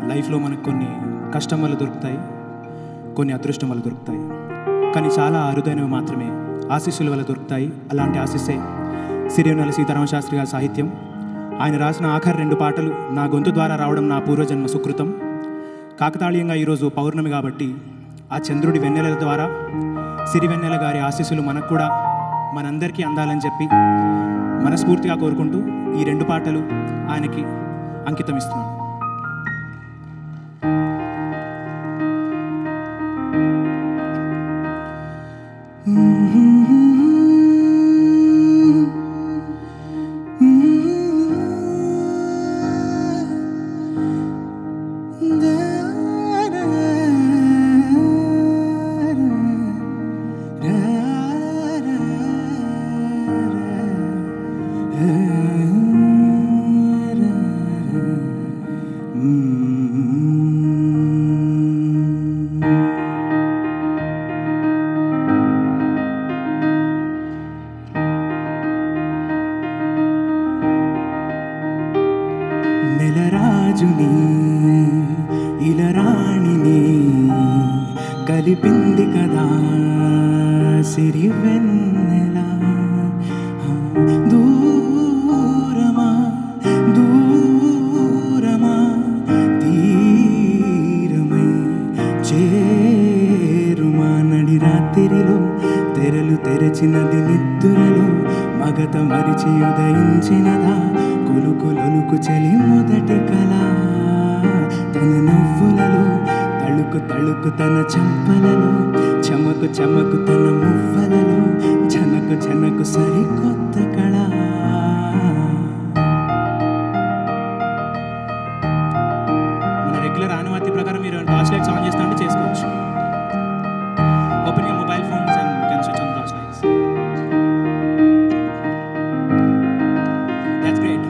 లైఫ్లో మనకు కొన్ని కష్టం వల్ల దొరుకుతాయి కొన్ని అదృష్టం వల్ల దొరుకుతాయి కానీ చాలా అరుదైనవి మాత్రమే ఆశీస్సుల వల్ల దొరుకుతాయి అలాంటి ఆశీస్సే సిరివెన్నెల సీతారామ శాస్త్రి గారి సాహిత్యం ఆయన రాసిన ఆఖరి రెండు పాటలు నా గొంతు ద్వారా రావడం నా పూర్వజన్మ సుకృతం కాకతాళీయంగా ఈరోజు పౌర్ణమి కాబట్టి ఆ చంద్రుడి వెన్నెలల ద్వారా సిరివెన్నెల గారి ఆశీస్సులు మనకు కూడా మనందరికీ అందాలని చెప్పి మనస్ఫూర్తిగా కోరుకుంటూ ఈ రెండు పాటలు ఆయనకి అంకితం ఇస్తున్నాను నెలరాజుని ఇలరాణిని కలిపింది కదా సిరివెన్నెల దూరమా దూరమా తీరమై చేరుమా నడి రాత్రిలో తెరలు తెరచినది నిద్దురలో మగత మరిచి ఉదయించినదా కొలుకులొలుకు చలి మొదటి కళ తన నవ్వులలో తళుకు తళుకు తన చెంపలలో చమకు చమకు తన మువ్వలలో జనకు జనకు సరికొత్త కళ మన రెగ్యులర్ ఆనవాతి ప్రకారం మీరు టార్చ్ లైట్స్ ఆన్ చేస్తా అంటే చేసుకోవచ్చు open your mobile phones and you can switch on torch lights that's great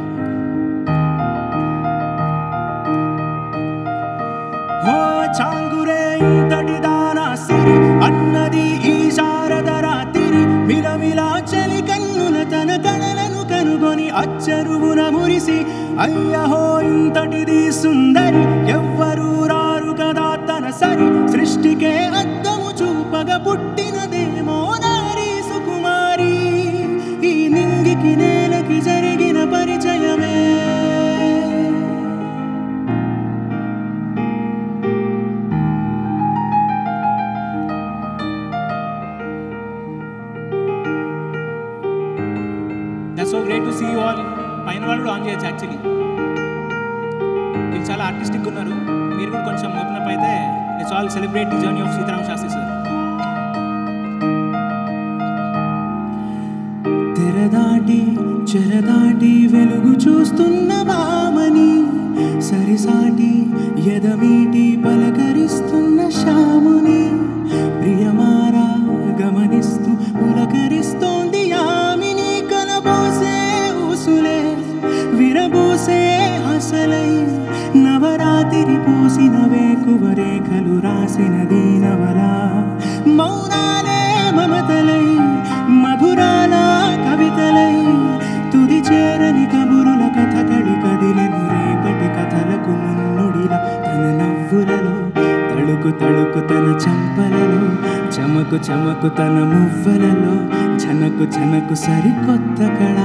ఓ చాంగురే ఇంతటి దానా సిరి అన్నది ఈ శారద రాత్రి మిలమిలా చలి కన్నుల తన కళలను కనుగొని అచ్చరువున మురిసి అయ్యహో ఇంతటిది సుందరి ఎవ్వరూ రారు కదా తన సరి సృష్టికే అద్దము చూపగ పుట్టినదేమో నారీ సుకుమారి ఈ నింగికి నేలకి జరిగిన పరిచయమే that's so great to see you all పైన వాళ్ళు కూడా ఆన్ చేయొచ్చు యాక్చువల్లీ మీరు చాలా ఆర్టిస్టిక్ ఉన్నారు మీరు కూడా కొంచెం ఓపెన్ అప్ అయితే it's all celebrate the journey of Sitarama Sastri sir తెరదాటి చెరదాటి వెలుగు చూస్తున్న మామని సరిసాటి ఎదమీటి పలకరిస్తున్న శ్యాముని ప్రియమారా గమనిస్తూ పులకరిస్తోంది యామిని కలబోసే ఊసులే విరబూసే అసలై నవరాత్రి పూసిన వేకువ రేఖలు రాసిన దీనవల మౌనాలే మమతలై మధురాల కవితలై తుది చేరని కబురుల కథ కడి కదిలెను రేపటి కథలకు మున్నుడిలా తన నవ్వులలో తళుకు తళుకు తన చంపలలో చమకు చమకు తన మువ్వలలో జనకు జనకు సరికొత్త కళ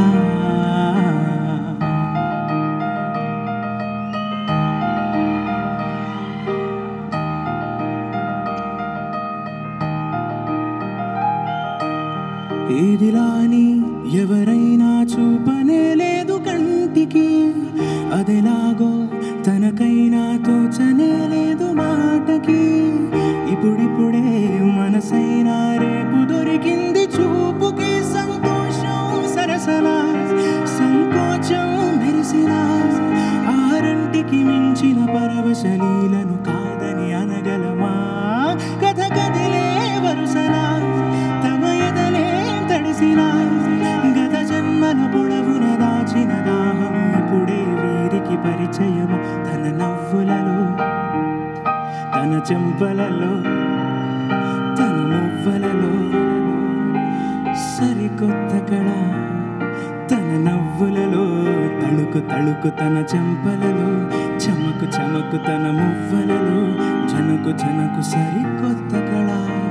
ఏదిలాని ఎవరైనా చూపనే లేదు కంటికి అదెలాగో తనకైనా తోచనే లేదు మాటకి ఇప్పుడిప్పుడే మనసైనా రేపు దొరికింది చూపుకి సంతోషం సరసన సంకోచం మెరిసిన ఆరంటికి మించిన పరవశలీలను కాదని అనగలమా కథ కదిలే వరుసనా తమ ఎదలే తడిసిన గత జన్మల పొడవున దాచిన దాహము ఇప్పుడే వీరికి పరిచయము తన నవ్వులలో తన చెంపలలో తన మువ్వలలో సరికొత్త కళ తన నవ్వులలో తళుకు తళుకు తన చెంపలలో చమకు చమకు చమకు తన మువ్వలలో జనకు జనకు సరికొత్త కళ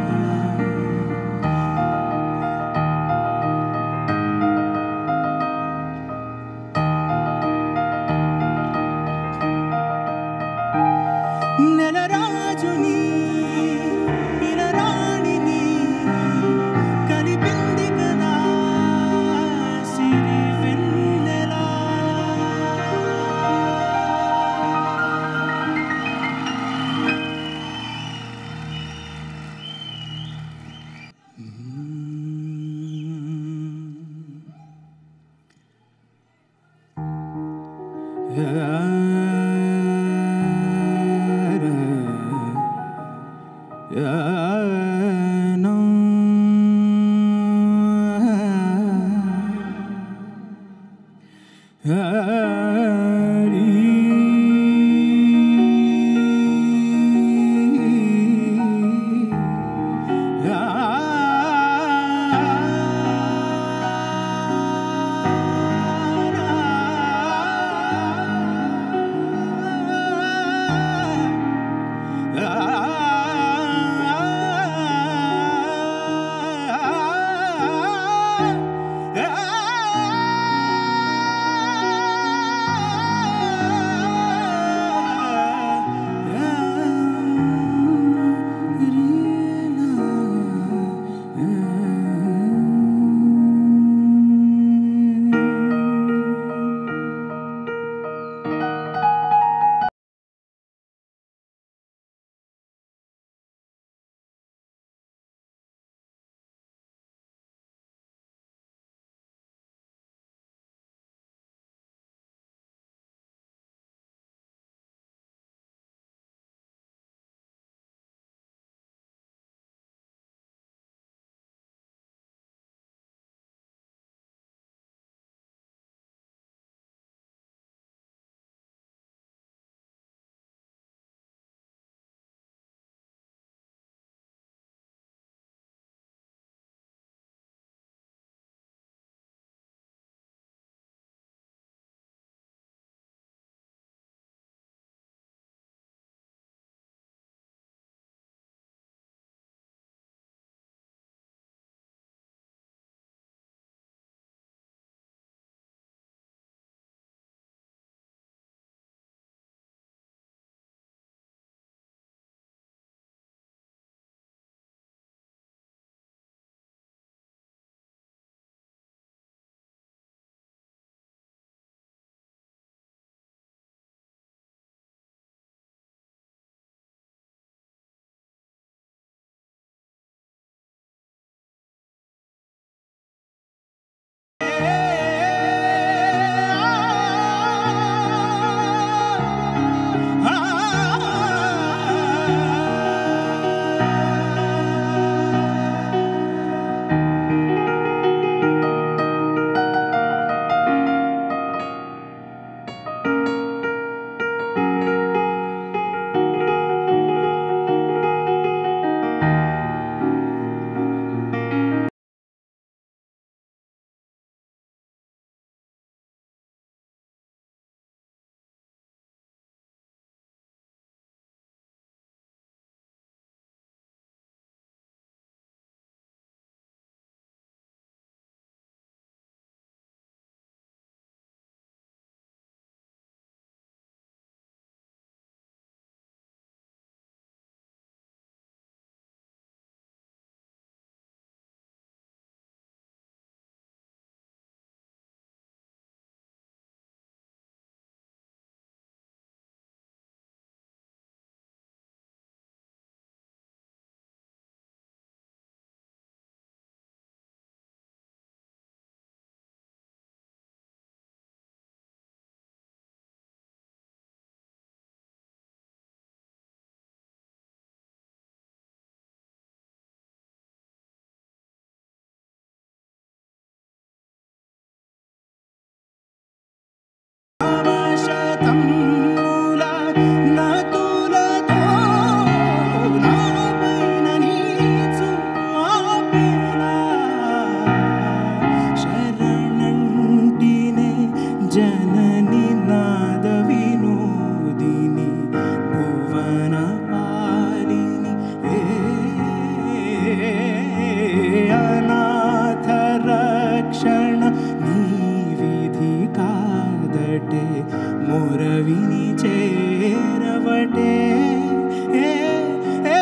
నెలరాజుని ఇలరాణిని కలిపింది కదా సిరి వెన్నెలా ఆ మురవిని చేరవటే ఏ, ఏ,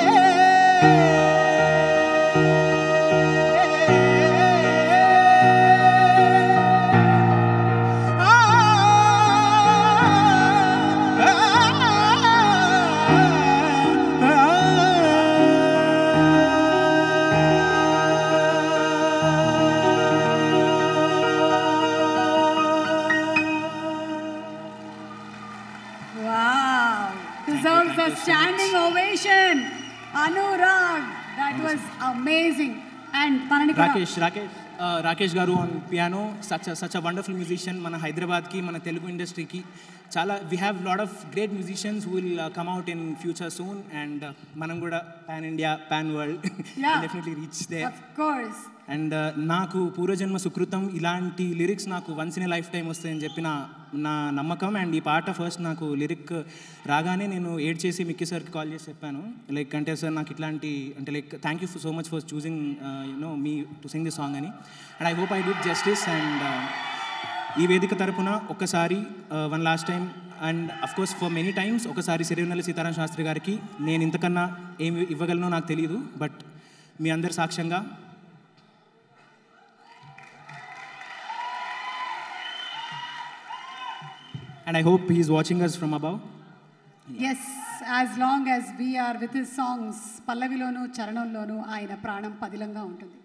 Wow. Deserves a standing ovation. Anurag. That was amazing. And తనని కూడా రాకేష్ రాకేష్ ఆ, Rakesh garu on piano such such a wonderful musician మన హైదరాబాద్కి మన తెలుగు ఇండస్ట్రీకి చాలా we have lot of great musicians will come out in future soon and మనం కూడా pan India pan world Yeah. Definitely reach they of course. And నాకు పూర్వజన్మ సుకృతం ఇలాంటి లిరిక్స్ నాకు వన్స్ ఇన్ లైఫ్ టైం వస్తాయని చెప్పి నా నా నమ్మకం అండ్ ఈ పాట ఫస్ట్ నాకు లిరిక్ రాగానే నేను ఏడ్ చేసి మిక్కీ సార్కి కాల్ చేసి చెప్పాను లైక్ అంటే సార్ నాకు ఇట్లాంటి అంటే like thank you so much for choosing you know me to sing the song అని and I hope I did justice and ఈ వేదిక తరపున ఒక్కసారి one last time and of course for many times ఒకసారి సిరివెన్నెల సీతారాం శాస్త్రి గారికి నేను ఇంతకన్నా ఏమి ఇవ్వగలనో నాకు తెలియదు బట్ మీ అందరి సాక్ష్యంగా and I hope he's watching us from above. Yes, as long as we are with his songs, పల్లవిలోను చరణంలోను ఆయన ప్రాణం పదిలంగా ఉంటుంది